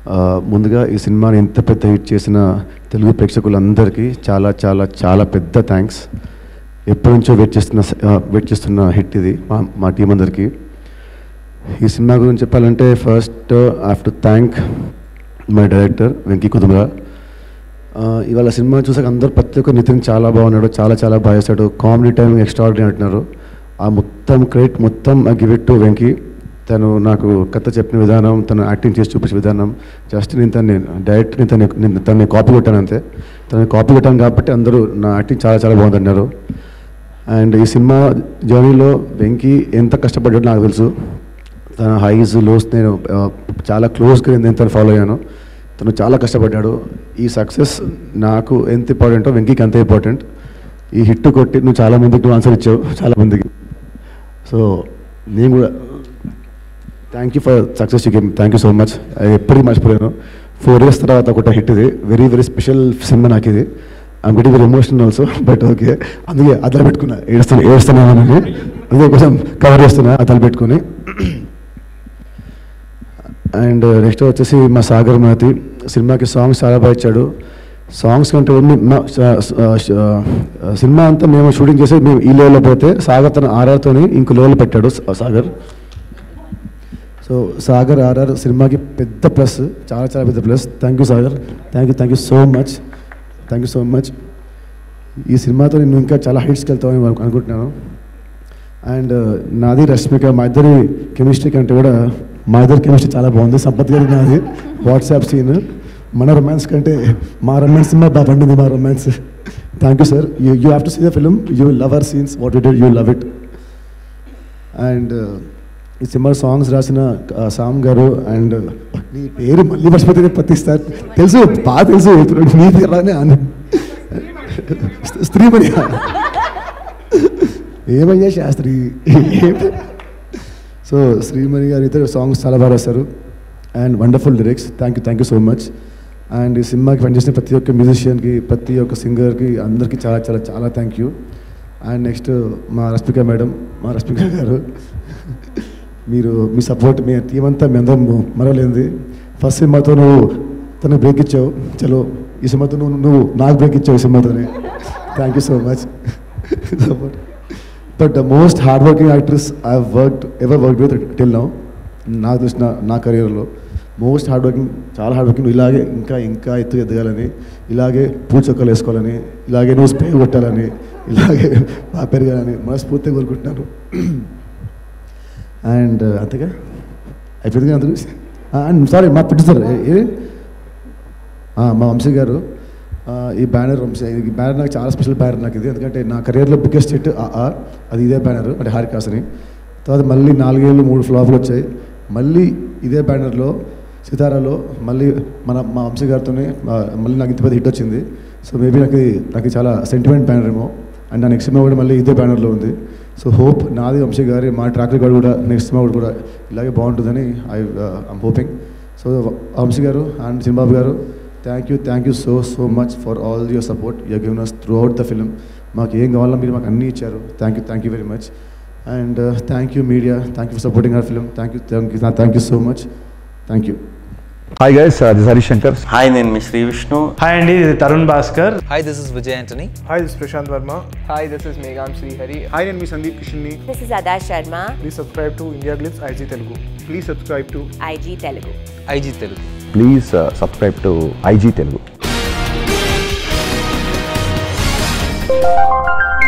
ఆ, ముందుగా ఈ సినిమాని ఇంత పెద్ద హిట్ చేసిన తెలుగు ప్రేక్షకులందరికీ చాలా చాలా చాలా పెద్ద థ్యాంక్స్ ఎప్పటి నుంచో వెయిట్ చేస్తున్న వెయిట్ చేస్తున్న హిట్ ఇది మా మా టీం అందరికీ ఈ సినిమా గురించి చెప్పాలంటే first I have to thank my director Venky Kudumala ఆ, ఇవాళ సినిమా చూసాక అందరూ ప్రతి ఒక్క నితిన్ చాలా బాగున్నాడు చాలా చాలా బాగా చేశాడు కామెడీ టైమింగ్ ఎక్స్ట్రాడినరీ అంటున్నారు ఆ మొత్తం క్రెడిట్ మొత్తం I give it to Venky తను నాకు కథ చెప్పిన విధానం తను యాక్టింగ్ చేసి చూపించే విధానం జస్ట్ నేను తను డైరెక్ట్ నేను తను నేను తనని కాపీ కొట్టాను అంతే తనని కాపీ కొట్టాను కాబట్టి అందరూ నా యాక్టింగ్ చాలా చాలా బాగుందన్నారు అండ్ ఈ సినిమా జర్నీలో వెంకీ ఎంత కష్టపడ్డాడో నాకు తెలుసు తన హైస్ లోస్ నేను ఆ, చాలా క్లోజ్గా నేను తను ఫాలో అయ్యాను తను చాలా కష్టపడ్డాడు ఈ సక్సెస్ నాకు ఎంత ఇంపార్టెంటో వెంకీకి అంత ఇంపార్టెంట్ ఈ హిట్ కొట్టి నువ్వు చాలా మందికి నువ్వు ఆన్సర్ ఇచ్చావు చాలా మందికి సో నేను కూడా thank you for success you game thank you so much ఎప్పటికీ మర్చిపోయాను ఫోర్ ఇయర్స్ తర్వాత ఒక హిట్ ఇది వెరీ వెరీ స్పెషల్ సినిమా నాకు ఇది I'm very very emotional also but okay అందుకే అదలు పెట్టుకున్నా ఏడుస్తాను ఏడుస్తున్నాను అదే కొంచెం కవర్ చేస్తున్నా అదలు పెట్టుకుని అండ్ నెక్స్ట్ వచ్చేసి మా సాగర్ మహతి సినిమాకి సాంగ్స్ చాలా బాగా ఇచ్చాడు సాంగ్స్ కంటే ఓన్లీ మా- స- స- స- సినిమా అంతా మేము షూటింగ్ చేసి మేము ఈ లెవెల్లో పోతే సాగర్ తన ఆర్ఆర్తోని ఇంకో లెవెల్ పెట్టాడు స- సాగర్ సో సాగర్ ఆర్ఆర్ సినిమాకి పెద్ద ప్లస్ చాలా చాలా పెద్ద plus thank you Sagar thank you thank you so much thank you so much ఈ సినిమాతో నేను ఇంకా చాలా హైట్స్కి వెళ్తామని అను- అనుకుంటున్నాను అండ్ నాది రష్మిక మా ఇద్దరి కెమిస్ట్రీ కంటే కూడా మా ఇద్దరి కెమిస్ట్రీ చాలా బాగుంది సంపత్ గారి నాది వాట్సాప్ సీన్ మన రొమాన్స్ కంటే మా రొమాన్స్ సినిమా బాగా పండింది మా romance thank you sir you you have to see the film you love our scenes what you dead you love it and ఈ సినిమా సాంగ్స్ రాసిన ఆ, సామ్ గారు అండ్ నీ పేరు మళ్ళీ మర్చిపోతే పత్తిస్తారు తెలుసు బాగా తెలుసు ఇప్పుడు నీ పేరులానే అన్న స్త్రీమణి ఏమయ్యా శాస్త్రి సో శ్రీమణి గారు ఇతర సాంగ్స్ చాలా బాగా రాస్తారు and wonderful lyrics thank you thank you so much and ఈ సినిమాకి పనిచేసిన ప్రతి ఒక్క మ్యూజిషియన్కి ప్రతి ఒక్క సింగర్కి అందరికీ చాలా చాలా చాలా థ్యాంక్ యూ అండ్ నెక్స్ట్ మా రష్మిక మేడం మా రష్మిక గారు మీరు మీ సపోర్ట్ మీ టీం అంతా మీ అందరం మరవలేంది ఫస్ట్ సినిమాతో నువ్వు తనకు బ్రేక్ ఇచ్చావు చలో ఈ సినిమాతో నువ్వు నువ్వు నాకు బ్రేక్ ఇచ్చావు ఈ సినిమాతోనే thank you so much support but the most hard working actress I worked ever work with till now నాకు తెలిసిన నా కెరియర్లో మోస్ట్ హార్డ్ వర్కింగ్ చాలా హార్డ్ వర్కింగ్ ఇలాగే ఇంకా ఇంకా ఎత్తు ఎదగాలని ఇలాగే పూజ చొక్కలు వేసుకోవాలని ఇలాగే నువ్వు స్ప్రే కొట్టాలని ఇలాగే బాగా పెరగాలని మనస్ఫూర్తిగా కోరుకుంటున్నాను అండ్ అంతేగా అయిపోయింది అంత అండ్ సారీ మా ప్రొడ్యూసర్ ఏ ఆ, మా వంశీ గారు ఆ, ఈ బ్యానర్ వంశీ ఈ బ్యానర్ నాకు చాలా స్పెషల్ బ్యానర్ నాకు ఇది ఎందుకంటే నా కెరియర్లో బిగ్గెస్ట్ హిట్ అది ఇదే బ్యానర్ అంటే హారికాసని తర్వాత మళ్ళీ నాలుగేళ్ళు మూడు ఫ్లాప్లు వచ్చాయి మళ్ళీ ఇదే బ్యానర్లో సితారాలో మళ్ళీ మన మా వంశీ గారితోనే ఆ, మళ్ళీ నాకు ఇంత పెద్ద హిట్ వచ్చింది సో మేబీ నాకు ఇది- నాకు ఇది చాలా సెంటిమెంట్ బ్యానర్ ఏమో అండ్ నా నెక్స్ట్ సినిమా కూడా మళ్ళీ ఇదే బ్యానర్లో ఉంది సో హోప్ నాది వంశీ గారి మా ట్రాక్ రికార్డ్ కూడా నెక్స్ట్ సినిమా కూడా ఇలాగే బాగుంటుందని I I'm hoping so Vamsi garu and Simbabu garu thank you thank you so so much for all your support you're given us throughout the film మాకు ఏం కావాలో మీరు మాకు అన్నీ ఇచ్చారు thank you thank you very much and thank you media thank you for supporting our film thank you thank you thank you so much thank you hi guys this Harish Shankar hi నేను మీ Shri Vishnu hi అండి ఇది Tarun Bhaskar Hi, this is Vijay Antony. Hi, this is Prashant Verma. Hi, this is Megham Srihari. Hi, నేను మీ సందీప్ కిషన్ని This is Ada Sharma, please subscribe to India Glitz IG Telugu please subscribe to IG Telugu. IG Telugu. Please subscribe to IG Telugu